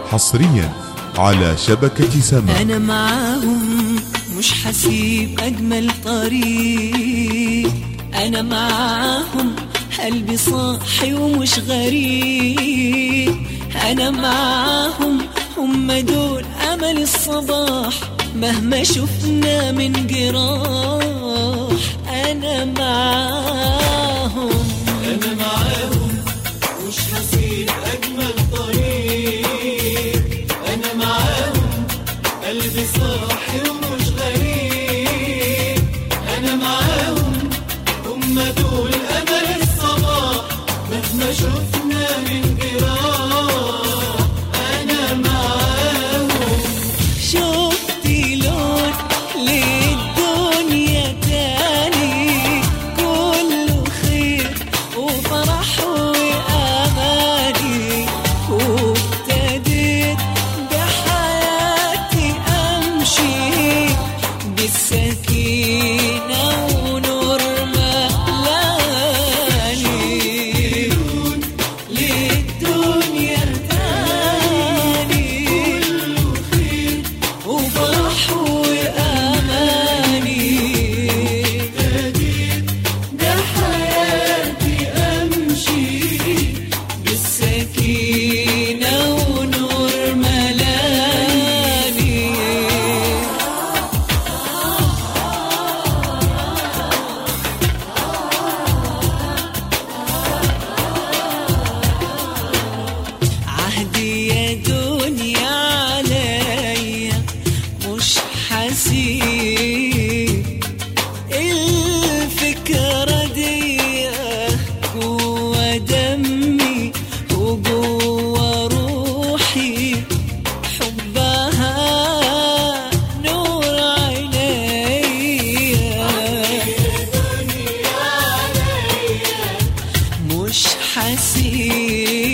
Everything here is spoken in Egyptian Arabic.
حصريا على شبكة سما أنا معاهم مش حسيب أجمل طريق أنا معاهم قلبي صاحي ومش غريب أنا معاهم هم دول أمل الصباح مهما شفنا من جراح أنا معاهم أنا معاهم مش هسيب أجمل طريق أنا معاهم قلبي صاحي ومش غريب أنا معاهم هم دول أمل الصباح مهما شفنا من جراح أنا معاهم شفتي لون للدنيا تاني كله خير وفرح وأماني وابتديت بحياتي أمشي بالسكينة ونور ملاني للدنيا تاني وفرح وأماني ده حياتي أمشي بالسكينة ونور ملاني عهدي يا دنيا عليا مش حسيب الفكرة دي جوا دمي وجوا روحي حبها نور عينيا مش حسيب